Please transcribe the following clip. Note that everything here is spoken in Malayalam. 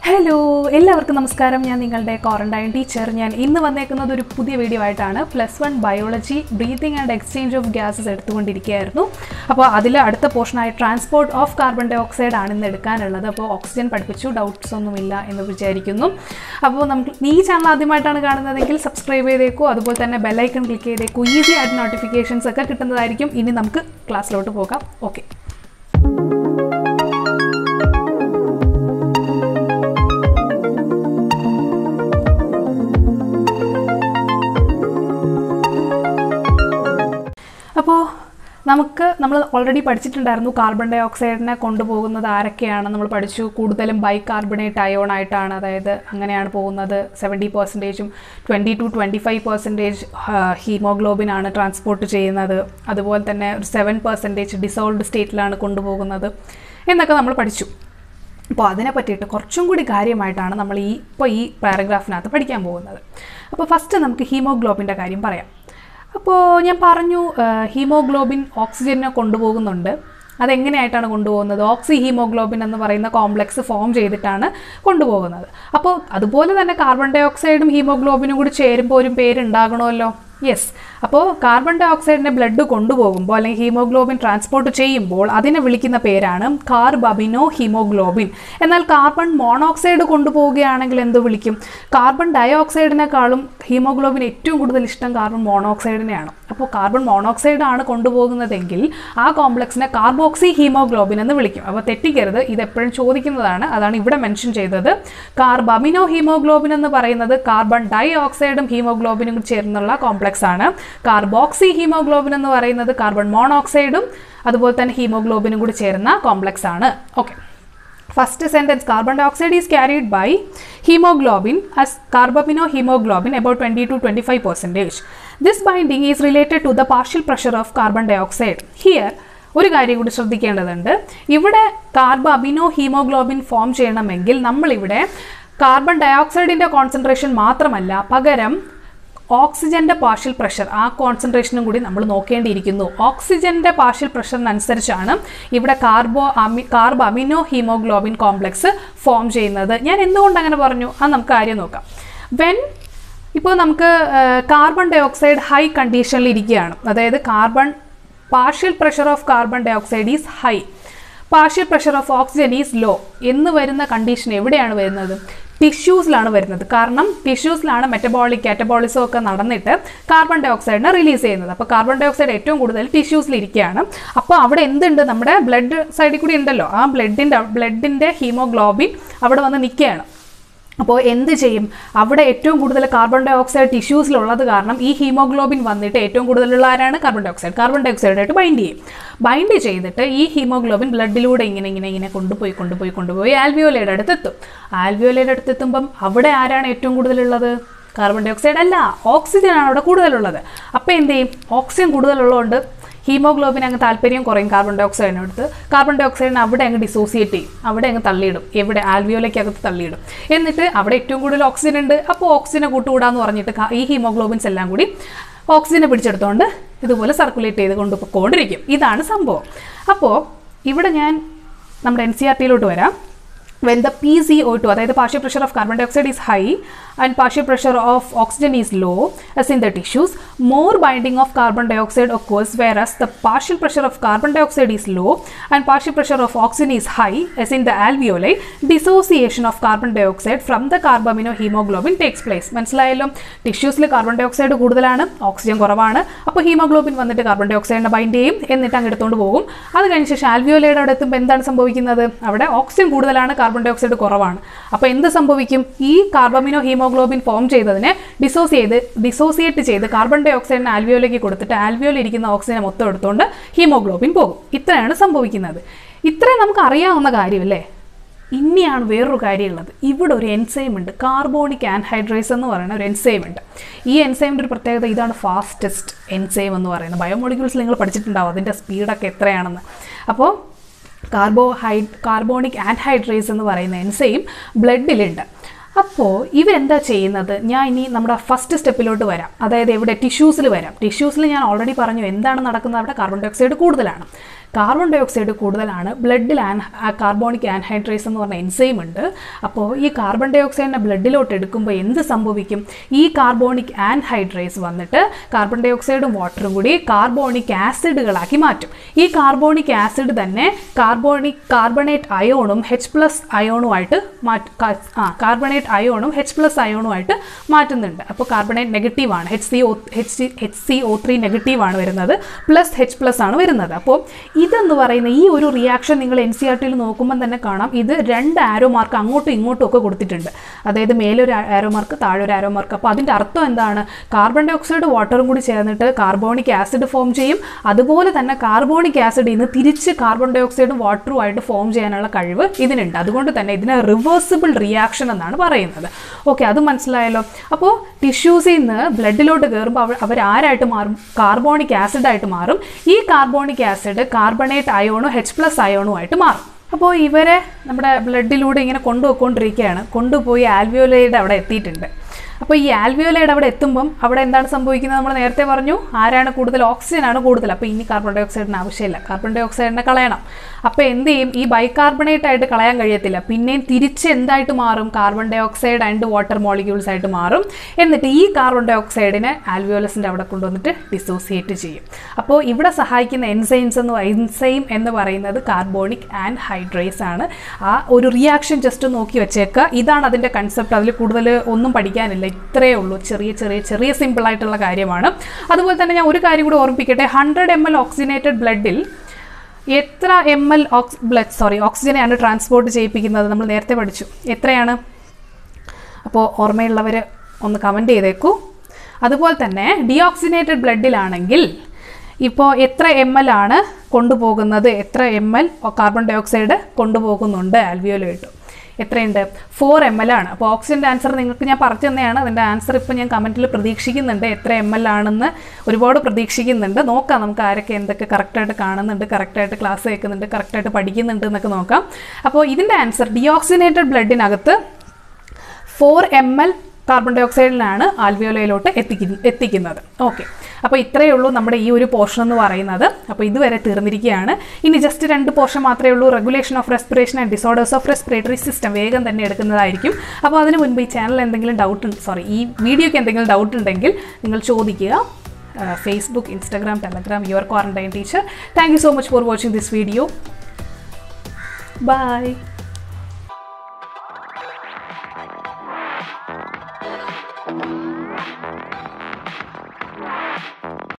ഹലോ എല്ലാവർക്കും നമസ്കാരം ഞാൻ നിങ്ങളുടെ ക്വാറന്റൈൻ ടീച്ചർ ഞാൻ ഇന്ന് വന്നേക്കുന്നത് ഒരു പുതിയ വീഡിയോ ആയിട്ടാണ് plus one biology breathing and exchange of gases എടുത്തുകൊണ്ടിരിക്കുകയായിരുന്നു അപ്പോൾ അതിൽ അടുത്ത പോർഷനായ transport of carbon dioxide ആണ് ഇന്ന് എടുക്കാനുള്ളത് അപ്പോൾ ഓക്സിജൻ പഠിപ്പിച്ചു ഡൗട്ട്സ് ഒന്നുമില്ല എന്ന് വിചാരിക്കുന്നു അപ്പോൾ നമുക്ക് ഈ ചാനൽ ആദ്യമായിട്ടാണ് കാണുന്നതെങ്കിൽ സബ്സ്ക്രൈബ് ചെയ്തേക്കൂ അതുപോലെ തന്നെ ബെല്ലൈക്കൺ ക്ലിക്ക് ചെയ്തേക്കൂ ഈസി ആയിട്ട് നോട്ടിഫിക്കേഷൻസ് ഒക്കെ കിട്ടുന്നതായിരിക്കും ഇനി നമുക്ക് ക്ലാസ്സിലോട്ട് പോകാം ഓക്കെ അപ്പോൾ നമുക്ക് നമ്മൾ ഓൾറെഡി പഠിച്ചിട്ടുണ്ടായിരുന്നു കാർബൺ ഡൈ ഓക്സൈഡിനെ കൊണ്ടുപോകുന്നത് ആരൊക്കെയാണ് നമ്മൾ പഠിച്ചു കൂടുതലും ബൈ കാർബണേറ്റ് അയോൺ ആയിട്ടാണ് അതായത് അങ്ങനെയാണ് പോകുന്നത് സെവൻറ്റി പെർസെൻറ്റേജും twenty to twenty five percentage haemoglobin ആണ് ട്രാൻസ്പോർട്ട് ചെയ്യുന്നത് അതുപോലെ തന്നെ ഒരു സെവൻ പെർസെൻറ്റേജ് ഡിസോൾവ്ഡ് സ്റ്റേറ്റിലാണ് കൊണ്ടുപോകുന്നത് എന്നൊക്കെ നമ്മൾ പഠിച്ചു അപ്പോൾ അതിനെ പറ്റിയിട്ട് കുറച്ചും കൂടി കാര്യമായിട്ടാണ് നമ്മൾ ഈ ഇപ്പോൾ ഈ പാരഗ്രാഫിനകത്ത് പഠിക്കാൻ പോകുന്നത് അപ്പോൾ ഫസ്റ്റ് നമുക്ക് ഹീമോഗ്ലോബിൻ്റെ കാര്യം പറയാം അപ്പോൾ ഞാൻ പറഞ്ഞു ഹീമോഗ്ലോബിൻ ഓക്സിജനെ കൊണ്ടുപോകുന്നുണ്ട് അതെങ്ങനെയായിട്ടാണ് കൊണ്ടുപോകുന്നത് ഓക്സി ഹീമോഗ്ലോബിൻ എന്ന് പറയുന്ന കോംപ്ലക്സ് ഫോം ചെയ്തിട്ടാണ് കൊണ്ടുപോകുന്നത് അപ്പോൾ അതുപോലെ തന്നെ കാർബൺ ഡൈ ഓക്സൈഡും ഹീമോഗ്ലോബിനും കൂടി ചേരുമ്പോൾ ഒരു പേരുണ്ടാകണമല്ലോ യെസ് അപ്പോൾ കാർബൺ ഡൈ ഓക്സൈഡിനെ ബ്ലഡ് കൊണ്ടുപോകുമ്പോൾ അല്ലെങ്കിൽ ഹീമോഗ്ലോബിൻ ട്രാൻസ്പോർട്ട് ചെയ്യുമ്പോൾ അതിനെ വിളിക്കുന്ന പേരാണ് കാർബമിനോ ഹീമോഗ്ലോബിൻ എന്നാൽ കാർബൺ മോണോക്സൈഡ് കൊണ്ടുപോവുകയാണെങ്കിൽ എന്ത് വിളിക്കും കാർബൺ ഡൈ ഓക്സൈഡിനേക്കാളും ഹീമോഗ്ലോബിൻ ഏറ്റവും കൂടുതൽ ഇഷ്ടം കാർബൺ മോണോക്സൈഡിനെയാണ് അപ്പോൾ കാർബൺ മോണോക്സൈഡ് ആണ് കൊണ്ടുപോകുന്നതെങ്കിൽ ആ കോംപ്ലക്സിനെ കാർബോക്സി ഹീമോഗ്ലോബിൻ എന്ന് വിളിക്കും അപ്പോൾ തെറ്റിക്കരുത് ഇത് എപ്പോഴും ചോദിക്കുന്നതാണ് അതാണ് ഇവിടെ മെൻഷൻ ചെയ്തത് കാർബമിനോ ഹീമോഗ്ലോബിൻ എന്ന് പറയുന്നത് കാർബൺ ഡൈ ഓക്സൈഡും ഹീമോഗ്ലോബിനും ചേർന്നുള്ള കോംപ്ലക്സ് ആണ് കാർബോക്സി ഹീമോഗ്ലോബിൻ എന്ന് പറയുന്നത് കാർബൺ മോണോക്സൈഡും അതുപോലെ തന്നെ ഹീമോഗ്ലോബിനും കൂടി ചേരുന്ന കോംപ്ലക്സ് ആണ് okay first sentence carbon dioxide is carried by haemoglobin as carbamino haemoglobin about twenty to twenty five percentage this binding is related to the partial pressure of carbon dioxide here ഒരു കാര്യം കൂടി ശ്രദ്ധിക്കേണ്ടതുണ്ട് ഇവിടെ കാർബമിനോ ഹീമോഗ്ലോബിൻ ഫോം ചെയ്യണമെങ്കിൽ നമ്മളിവിടെ കാർബൺ ഡയോക്സൈഡിൻ്റെ കോൺസെൻട്രേഷൻ മാത്രമല്ല പകരം ഓക്സിജൻ്റെ പാർഷ്യൽ പ്രഷർ ആ കോൺസെൻട്രേഷനും കൂടി നമ്മൾ നോക്കേണ്ടിയിരിക്കുന്നു ഓക്സിജൻ്റെ പാർഷ്യൽ പ്രഷറിനനുസരിച്ചാണ് ഇവിടെ carbo ami carb amino haemoglobin complex form ചെയ്യുന്നത് ഞാൻ എന്തുകൊണ്ട് അങ്ങനെ പറഞ്ഞു അത് നമുക്ക് കാര്യം നോക്കാം വെൻ ഇപ്പോൾ നമുക്ക് കാർബൺ ഡൈ ഓക്സൈഡ് ഹൈ കണ്ടീഷനിൽ ഇരിക്കുകയാണ് അതായത് carbon partial pressure of carbon dioxide is high partial pressure of oxygen is low എന്ന് വരുന്ന കണ്ടീഷൻ എവിടെയാണ് വരുന്നത് ടിഷ്യൂസിലാണ് വരുന്നത് കാരണം ടിഷ്യൂസിലാണ് മെറ്റബോളിക് കാറ്റബോളിസം ഒക്കെ നടന്നിട്ട് കാർബൺ ഡൈ ഓക്സൈഡിനെ റിലീസ് ചെയ്യുന്നത് അപ്പോൾ കാർബൺ ഡൈ ഓക്സൈഡ് ഏറ്റവും കൂടുതൽ ടിഷ്യൂസിൽ ഇരിക്കുകയാണ് അപ്പോൾ അവിടെ എന്തുണ്ട് നമ്മുടെ ബ്ലഡ് സൈഡിൽ കൂടി ഉണ്ടല്ലോ ആ ബ്ലഡിൻ്റെ ബ്ലഡിൻ്റെ ഹീമോഗ്ലോബിൻ അവിടെ വന്ന് നിൽക്കുകയാണ് അപ്പോൾ എന്ത് ചെയ്യും അവിടെ ഏറ്റവും കൂടുതൽ കാർബൺ ഡൈ ഓക്സൈഡ് ടിഷ്യൂസിലുള്ളത് കാരണം ഈ ഹീമോഗ്ലോബിൻ വന്നിട്ട് ഏറ്റവും കൂടുതലുള്ള ആരാണ് കാർബൺ ഡൈ ഓക്സൈഡ് കാർബൺ ഡൈ ഓക്സൈഡായിട്ട് ബൈൻഡ് ചെയ്യും ബൈൻഡ് ചെയ്തിട്ട് ഈ ഹീമോഗ്ലോബിൻ ബ്ലഡിലൂടെ ഇങ്ങനെ ഇങ്ങനെ ഇങ്ങനെ കൊണ്ടുപോയി കൊണ്ടുപോയി കൊണ്ടുപോയി ആൽവിയോലയുടെ അടുത്തെത്തും ആൽവിയോലയുടെ അടുത്തെത്തുമ്പം അവിടെ ആരാണ് ഏറ്റവും കൂടുതലുള്ളത് കാർബൺ ഡൈ ഓക്സൈഡ് അല്ല ഓക്സിജൻ ആണ് അവിടെ കൂടുതലുള്ളത് അപ്പോൾ എന്ത് ചെയ്യും ഓക്സിജൻ കൂടുതലുള്ളതുകൊണ്ട് ഹീമോഗ്ലോബിൻ അങ്ങ് താല്പര്യം കുറയും കാർബൺ ഡൈ ഓക്സൈഡിന് അടുത്ത് കാർബൺ ഡൈ ഓക്സൈഡിനെ അവിടെ അങ്ങ് ഡിസോസിയേറ്റ് ചെയ്യും അവിടെ അങ്ങ് തള്ളിയിടും എവിടെ ആൽവിയോലയ്ക്കകത്ത് തള്ളിയിടും എന്നിട്ട് അവിടെ ഏറ്റവും കൂടുതൽ ഓക്സിജൻ ഉണ്ട് അപ്പോൾ ഓക്സിജനെ കൂട്ടുകൂടാന്ന് പറഞ്ഞിട്ട് ഈ ഹീമോഗ്ലോബിൻസ് എല്ലാം കൂടി ഓക്സിജനെ പിടിച്ചെടുത്തുകൊണ്ട് ഇതുപോലെ സർക്കുലേറ്റ് ചെയ്ത് കൊണ്ടുപോയിക്കൊണ്ടിരിക്കും ഇതാണ് സംഭവം അപ്പോൾ ഇവിടെ ഞാൻ നമ്മുടെ എൻ സി ആർ ടിയിലോട്ട് വരാം when the PCO2 അതായത് partial pressure of carbon dioxide is high and partial pressure of oxygen is low as in the tissues more binding of carbon dioxide occurs whereas the partial pressure of carbon dioxide is low and partial pressure of oxygen is high as in the alveoli dissociation of carbon dioxide from the carbamino hemoglobin takes place മനസ്സിലായല്ലോ ടിഷ്യൂസിൽ കാർബൺ ഡൈ ഓക്സൈഡ് കൂടുതലാണ് ഓക്സിജൻ കുറവാണ് അപ്പോൾ ഹീമോഗ്ലോബിൻ വന്നിട്ട് കാർബൺ ഡൈ ഓക്സൈഡിനെ ബൈൻഡ് ചെയ്യും എന്നിട്ട് അങ്ങ് എടുത്തുകൊണ്ട് പോകും അത് കഴിഞ്ഞ ശേഷം ആൽവിയോലയുടെ അവിടെ എത്തുമ്പോൾ എന്താണ് സംഭവിക്കുന്നത് അവിടെ ഓക്സിജൻ കൂടുതലാണ് കാർബൺ ഡൈ ഓക്സൈഡ് കുറവാണ് അപ്പോൾ എന്ത് സംഭവിക്കും ഈ കാർബമിനോ ഹീമോഗ്ലോബിൻ ഫോം ചെയ്തതിനെ ഡിസോസ് ചെയ്ത് ഡിസോസിയേറ്റ് ചെയ്ത് കാർബൺ ഡൈ ഓക്സൈഡിനെ ആൽവിയോലേക്ക് കൊടുത്തിട്ട് ആൽവിയോയിൽ ഇരിക്കുന്ന ഓക്സിജനെ മൊത്തം എടുത്തുകൊണ്ട് ഹീമോഗ്ലോബിൻ പോകും ഇത്രയാണ് സംഭവിക്കുന്നത് ഇത്രയും നമുക്ക് അറിയാവുന്ന കാര്യമല്ലേ ഇനിയാണ് വേറൊരു കാര്യമുള്ളത് ഇവിടെ ഒരു എൻസൈം ഉണ്ട് കാർബോണിക് ആൻഹൈഡ്രേസ് എന്ന് പറയുന്ന ഒരു എൻസൈം ഉണ്ട് ഈ എൻസൈമിൻ്റെ ഒരു പ്രത്യേകത ഇതാണ് ഫാസ്റ്റസ്റ്റ് എൻസൈം എന്ന് പറയുന്നത് ബയോമോളിക്യൂൾസ് നിങ്ങൾ പഠിച്ചിട്ടുണ്ടാവും അതിൻ്റെ സ്പീഡൊക്കെ എത്രയാണെന്ന് അപ്പോൾ കാർബോഹൈ കാർബോണിക് ആൻഹൈഡ്രേസ് എന്ന് പറയുന്ന എൻസൈം ബ്ലഡിലുണ്ട് അപ്പോൾ ഇവരെന്താ ചെയ്യുന്നത് ഞാൻ ഇനി നമ്മുടെ ഫസ്റ്റ് സ്റ്റെപ്പിലോട്ട് വരാം അതായത് എവിടെ ടിഷ്യൂസിൽ വരാം ടിഷ്യൂസിൽ ഞാൻ ഓൾറെഡി പറഞ്ഞു എന്താണ് നടക്കുന്നത് അവിടെ കാർബൺ ഡൈ ഓക്സൈഡ് കൂടുതലാണ് കാർബൺ ഡൈ ഓക്സൈഡ് കൂടുതലാണ് ബ്ലഡിൽ ആൻ കാർബോണിക് ആൻഹൈഡ്രേസ് എന്ന് പറഞ്ഞ എൻസൈം ഉണ്ട് അപ്പോൾ ഈ കാർബൺ ഡൈ ഓക്സൈഡിനെ ബ്ലഡിലോട്ട് എടുക്കുമ്പോൾ എന്ത് സംഭവിക്കും ഈ കാർബോണിക് ആൻഹൈഡ്രേസ് വന്നിട്ട് കാർബൺ ഡൈ ഓക്സൈഡും വാട്ടറും കൂടി കാർബോണിക് ആസിഡുകളാക്കി മാറ്റും ഈ കാർബോണിക് ആസിഡ് തന്നെ കാർബോണിക് കാർബണേറ്റ് അയോണും എച്ച് പ്ലസ് അയോണുമായിട്ട് മാറ്റ് കാ- ആ കാർബണേറ്റ് അയോണും എച്ച് പ്ലസ് അയോണുമായിട്ട് മാറ്റുന്നുണ്ട് അപ്പോൾ കാർബണേറ്റ് നെഗറ്റീവ് ആണ് H C O H C H C O three negative ആണ് വരുന്നത് പ്ലസ് എച്ച് പ്ലസ് ആണ് വരുന്നത് അപ്പോൾ ഇതെന്ന് പറയുന്ന ഈ ഒരു റിയാക്ഷൻ നിങ്ങൾ എൻ സി ആർ ടിയിൽ നോക്കുമ്പോൾ തന്നെ കാണാം ഇത് രണ്ട് ആരോ മാർക്ക് അങ്ങോട്ടും ഇങ്ങോട്ടും ഒക്കെ കൊടുത്തിട്ടുണ്ട് അതായത് മേലൊരു ആരോ മാർക്ക് താഴെ ഒരു ആരോ മാർക്ക് അപ്പോൾ അതിൻ്റെ അർത്ഥം എന്താണ് കാർബൺ ഡൈ ഓക്സൈഡ് വാട്ടറും കൂടി ചേർന്നിട്ട് കാർബോണിക് ആസിഡ് ഫോം ചെയ്യും അതുപോലെ തന്നെ കാർബോണിക് ആസിഡിൽ നിന്ന് തിരിച്ച് കാർബൺ ഡൈ ഓക്സൈഡും വാട്ടറും ആയിട്ട് ഫോം ചെയ്യാനുള്ള കഴിവ് ഇതിനുണ്ട് അതുകൊണ്ട് തന്നെ ഇതിനെ റിവേഴ്സിബിൾ റിയാക്ഷൻ എന്നാണ് പറയുന്നത് ഓക്കെ അത് മനസ്സിലായല്ലോ അപ്പോൾ ടിഷ്യൂസിൽ നിന്ന് ബ്ലഡിലോട്ട് കയറുമ്പോൾ അവർ അവർ ആരായിട്ട് മാറും കാർബോണിക് ആസിഡായിട്ട് മാറും ഈ കാർബോണിക് ആസിഡ് കാർബണേറ്റ് അയോണും എച്ച് പ്ലസ് അയോണും ആയിട്ട് മാറും അപ്പോൾ ഇവരെ നമ്മുടെ ബ്ലഡിലൂടെ ഇങ്ങനെ കൊണ്ടുപോയിക്കൊണ്ടിരിക്കുകയാണ് കൊണ്ടുപോയി ആൽവിയോലയുടെ അവിടെ എത്തിയിട്ടുണ്ട് അപ്പോൾ ഈ ആൽവിയോലയുടെ അവിടെ എത്തുമ്പം അവിടെ എന്താണ് സംഭവിക്കുന്നത് നമ്മൾ നേരത്തെ പറഞ്ഞു ആരാണ് കൂടുതൽ ഓക്സിജൻ ആണ് കൂടുതൽ അപ്പോൾ ഇനി കാർബൺ ഡൈ ഓക്സൈഡിന് ആവശ്യമില്ല കാർബൺ ഡൈ ഓക്സൈഡിനെ കളയണം അപ്പോൾ എന്ത് ചെയ്യും ഈ ബൈകാർബണേറ്റ് ആയിട്ട് കളയാൻ കഴിയത്തില്ല പിന്നെയും തിരിച്ച് എന്തായിട്ട് മാറും carbon dioxide and water molecules ആയിട്ട് മാറും എന്നിട്ട് ഈ കാർബൺ ഡൈ ഓക്സൈഡിനെ ആൽവിയോലസിൻ്റെ അവിടെ കൊണ്ടുവന്നിട്ട് ഡിസോസിയേറ്റ് ചെയ്യും അപ്പോൾ ഇവിടെ സഹായിക്കുന്ന എൻസൈംസ് എന്ന് എൻസൈം എന്ന് പറയുന്നത് കാർബോണിക് ആൻഡ് ഹൈഡ്രേസ് ആണ് ആ ഒരു റിയാക്ഷൻ ജസ്റ്റ് നോക്കി വെച്ചേക്കുക ഇതാണ് അതിൻ്റെ കൺസെപ്റ്റ് അതിൽ കൂടുതൽ ഒന്നും പഠിക്കാനില്ല ഇത്രയേ ഉള്ളൂ ചെറിയ ചെറിയ ചെറിയ സിമ്പിൾ ആയിട്ടുള്ള കാര്യമാണ് അതുപോലെ തന്നെ ഞാൻ ഒരു കാര്യം കൂടി ഓർമ്മിപ്പിക്കട്ടെ ഹൺഡ്രഡ് എം എൽ ഓക്സിജനേറ്റഡ് ബ്ലഡിൽ എത്ര എം എൽ ഓക്സ് ബ്ലഡ് സോറി ഓക്സിജനെയാണ് ട്രാൻസ്പോർട്ട് ചെയ്യിപ്പിക്കുന്നത് നമ്മൾ നേരത്തെ പഠിച്ചു എത്രയാണ് അപ്പോൾ ഓർമ്മയുള്ളവർ ഒന്ന് കമൻറ്റ് ചെയ്തേക്കൂ അതുപോലെ തന്നെ ഡിയോക്സിനേറ്റഡ് ബ്ലഡിലാണെങ്കിൽ ഇപ്പോൾ എത്ര എം എൽ ആണ് കൊണ്ടുപോകുന്നത് എത്ര M L carbon dioxide കൊണ്ടുപോകുന്നുണ്ട് ആൽവിയോലായിട്ട് എത്രയുണ്ട് ഫോർ എം എൽ ആണ് അപ്പോൾ ഓക്സിജൻ്റെ ആൻസർ നിങ്ങൾക്ക് ഞാൻ പറഞ്ഞു തന്നെയാണ് അതിൻ്റെ ആൻസർ ഇപ്പോൾ ഞാൻ കമൻറ്റിൽ പ്രതീക്ഷിക്കുന്നുണ്ട് എത്ര എം എൽ ആണെന്ന് ഒരുപാട് പ്രതീക്ഷിക്കുന്നുണ്ട് നോക്കാം നമുക്ക് ആരൊക്കെ എന്തൊക്കെ കറക്റ്റായിട്ട് കാണുന്നുണ്ട് കറക്റ്റായിട്ട് ക്ലാസ് കേൾക്കുന്നുണ്ട് കറക്റ്റായിട്ട് പഠിക്കുന്നുണ്ട് എന്നൊക്കെ നോക്കാം അപ്പോൾ ഇതിൻ്റെ ആൻസർ ഡിയോക്സിനേറ്റഡ് ബ്ലഡിനകത്ത് ഫോർ എം എൽ കാർബൺ ഡൈ ഓക്സൈഡിനാണ് ആൽവിയോലയിലോട്ട് എത്തിക്കുന്ന എത്തിക്കുന്നത് ഓക്കെ അപ്പോൾ ഇത്രയേ ഉള്ളൂ നമ്മുടെ ഈ ഒരു പോർഷൻ എന്ന് പറയുന്നത് അപ്പോൾ ഇതുവരെ തീർന്നിരിക്കുകയാണ് ഇനി ജസ്റ്റ് രണ്ട് പോർഷൻ മാത്രമേ ഉള്ളൂ regulation of respiration and disorders of respiratory system വേഗം തന്നെ എടുക്കുന്നതായിരിക്കും അപ്പോൾ അതിന് മുൻപ് ഈ ചാനൽ എന്തെങ്കിലും ഡൗട്ട് സോറി ഈ വീഡിയോയ്ക്ക് എന്തെങ്കിലും ഡൗട്ട് ഉണ്ടെങ്കിൽ നിങ്ങൾ ചോദിക്കുക Facebook Instagram Telegram your quarantine teacher thank you so much for watching this video by